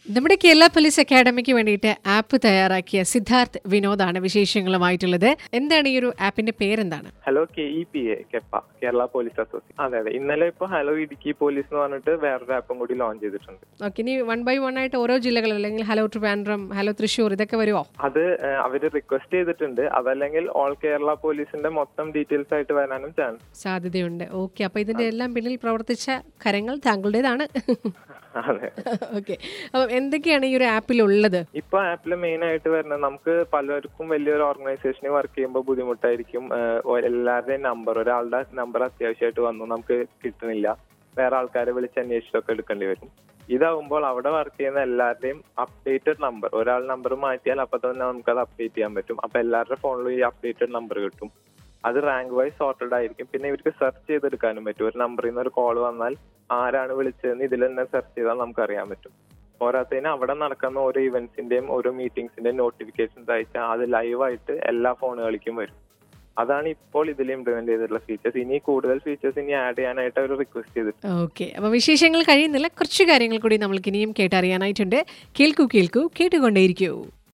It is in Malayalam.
നമ്മുടെ കേരള പോലീസ് അക്കാഡമിക്ക് വേണ്ടിയിട്ട് ആപ്പ് തയ്യാറാക്കിയ സിദ്ധാർത്ഥ് വിനോദാണ് വിശേഷങ്ങളുമായിട്ടുള്ളത് എന്താണ് ഈ ഒരു ആപ്പിന്റെ പേരെന്താണ് hello K E P A KEPA Kerala police association അതെ അതെ ഇന്നലെ ഇപ്പൊ ഹലോ ഇടുക്കി പോലീസ് എന്ന് പറഞ്ഞിട്ട് വേറൊരു ആപ്പും കൂടി ലോഞ്ച് ചെയ്തിട്ടുണ്ട് ഓക്കെ ഇനി വൺ ബൈ വൺ ആയിട്ട് ഓരോ ജില്ലകൾ അല്ലെങ്കിൽ ഹലോ ട്രിവാൻഡ്രം ഹലോ തൃശ്ശൂർ ഇതൊക്കെ വരുമോ അത് ഏഹ്, അവര് റിക്വസ്റ്റ് ചെയ്തിട്ടുണ്ട് അതല്ലെങ്കിൽ ഓൾ കേരള പോലീസിന്റെ മൊത്തം ഡീറ്റെയിൽസ് ആയിട്ട് വരാനും ചാൻസ് സാധ്യതയുണ്ട് ഓക്കെ അപ്പൊ ഇതിന്റെ എല്ലാം പിന്നിൽ പ്രവർത്തിച്ച കരങ്ങൾ താങ്കളുടേതാണ് അതെ ഓക്കെ അപ്പം എന്തൊക്കെയാണ് ഈ ഒരു ആപ്പിൽ ഉള്ളത് ഇപ്പൊ ആപ്പിൽ മെയിൻ ആയിട്ട് വരുന്നത് നമുക്ക് പലർക്കും വലിയൊരു ഓർഗനൈസേഷനിൽ വർക്ക് ചെയ്യുമ്പോൾ ബുദ്ധിമുട്ടായിരിക്കും ഏഹ്, ഒ- എല്ലാവരുടെയും നമ്പർ ഒരാളുടെ നമ്പർ അത്യാവശ്യമായിട്ട് വന്നു നമുക്ക് കിട്ടുന്നില്ല വേറെ ആൾക്കാരെ വിളിച്ച് അന്വേഷിച്ചൊക്കെ എടുക്കേണ്ടി വരും ഇതാവുമ്പോൾ അവിടെ വർക്ക് ചെയ്യുന്ന എല്ലാവരുടെയും അപ്ഡേറ്റഡ് നമ്പർ ഒരാൾ നമ്പർ മാറ്റിയാൽ അപ്പൊ തന്നെ നമുക്ക് അത് അപ്ഡേറ്റ് ചെയ്യാൻ പറ്റും അപ്പൊ എല്ലാവരുടെ ഫോണിലും ഈ അപ്ഡേറ്റഡ് നമ്പർ കിട്ടും അത് റാങ്ക് വൈസ് സോർട്ടഡ് ആയിരിക്കും പിന്നെ ഇവർക്ക് സെർച്ച് ചെയ്തെടുക്കാനും പറ്റും ഒരു നമ്പറിൽ നിന്ന് ഒരു കോൾ വന്നാൽ ആരാണ് വിളിച്ചതെന്ന് ഇതിൽ തന്നെ സെർച്ച് ചെയ്താൽ നമുക്ക് അറിയാൻ പറ്റും പോരാത്തതിന് അവിടെ നടക്കുന്ന ഓരോ ഇവന്റ്സിന്റെയും ഓരോ മീറ്റിംഗ്സിന്റെയും നോട്ടിഫിക്കേഷൻസ് അയച്ചാൽ അത് ലൈവായിട്ട് എല്ലാ ഫോണുകളിലേക്കും വരും അതാണ് ഇപ്പോൾ ഇതിൽ ഇംപ്ലിമെന്റ് ചെയ്തിട്ടുള്ള ഫീച്ചേഴ്സ് ഇനി കൂടുതൽ ഫീച്ചേഴ്സ് ഇനി ആഡ് ചെയ്യാനായിട്ട് അവർ റിക്വസ്റ്റ് ചെയ്തിട്ടുണ്ട് ഓക്കെ അപ്പൊ വിശേഷങ്ങൾ കഴിയുന്നില്ല കുറച്ച് കാര്യങ്ങൾ കൂടി നമ്മൾക്ക് ഇനിയും കേട്ടറിയാനായിട്ടുണ്ട് കേൾക്കൂ കേൾക്കൂ കേട്ടുകൊണ്ടേയിരിക്കൂ